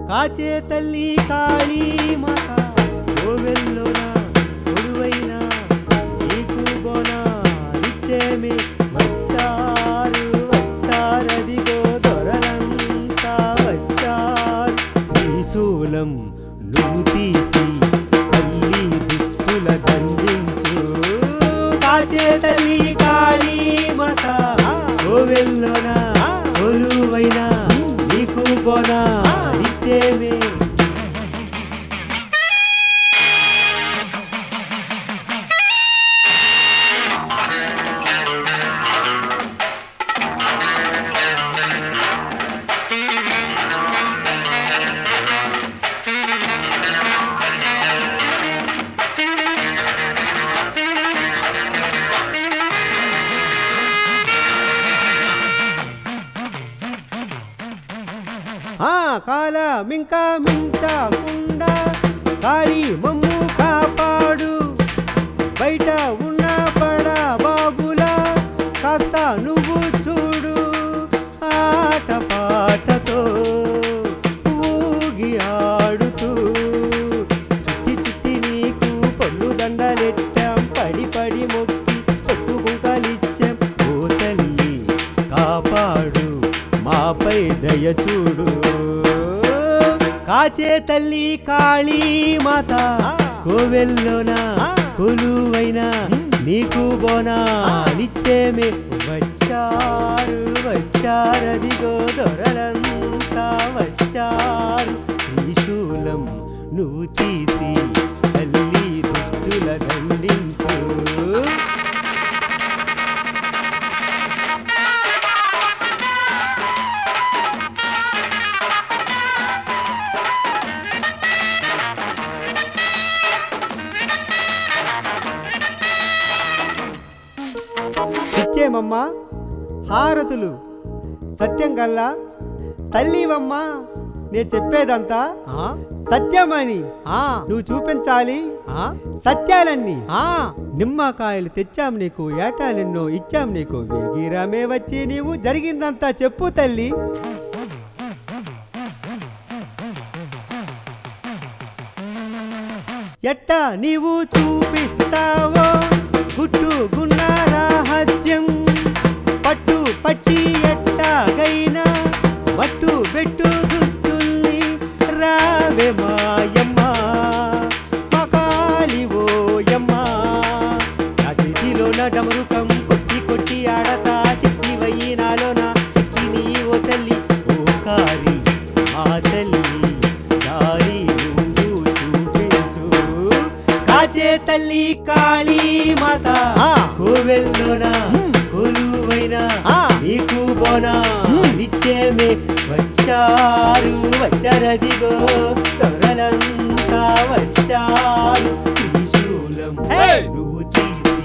కాచే తల్లి కాళీ మాత కోవెల్లోన కొడువైన నీకు బోనా నిత్యమే వచ్చారు వచ్చారదిగో దొరలంతా వచ్చారు త్రిశూలం నువ్వు తీసి తల్లి దుస్తుల దండించు కాచే తల్లి కాళీ మాత కోవెల్లోన కొలువైన నీకు బోనా నిత్యమే ఆ కాల మింకా మించకుండా కాళీ మమ్ము కాపాడు బయట ఉన్న పడా బాబులా కాస్త నువ్వు చూడు ఆట పాటతో ఊగి ఆడుతూ చుట్టి చుట్టి నీకు పళ్ళు దండలెట్టాం పడి పడి మొక్కి కొట్టు కుంకలిచ్చాం ఓ తల్లి కాపాడు మాపై దయ చూడు కాచే తల్లి కాళీ మాత కోవెల్లోన కొలువైన నీకు బోనా నిత్యమే వచ్చారు వచ్చారదిగో దొరలంతా వచ్చారు త్రిశూలం నువ్వు తీసి తల్లి దుష్టుల దండించు ఇచ్చేమమ్మా హారతులు సత్యం గల్లా తల్లివమ్మా నేను చెప్పేదంతా సత్యమని నువ్వు చూపించాలి సత్యాలన్నీ నిమ్మకాయలు తెచ్చాం నీకు ఏటాలెన్నో ఇచ్చాం నీకు వేగిరామే వచ్చి నీవు జరిగిందంతా చెప్పు తల్లి ఎట్టా నీవు చూపిస్తావో గుట్టు గున్న రహస్యం పట్టు పట్టి ఎట్టాగైనా మట్టు పెట్టు దుస్తుల్ని రావే మాయమ్మ మకాలి ఓయమ్మ నా చేతిలోన డమరుకం కొట్టి కొట్టి ఆడతా చెట్టి వయ్యి నాలోన చెట్టి నీ ఓ తల్లి ఓ కారి మా తల్లి దారి నువ్వు చూపించు కాచే తల్లి కాళీ మాత కోవెల్లోన కొలువైన నీకు బోనా నిత్యమే వచ్చారు వచ్చరదిగో సొరలంతా వచ్చారు త్రిశూలం నువ్వు తీసి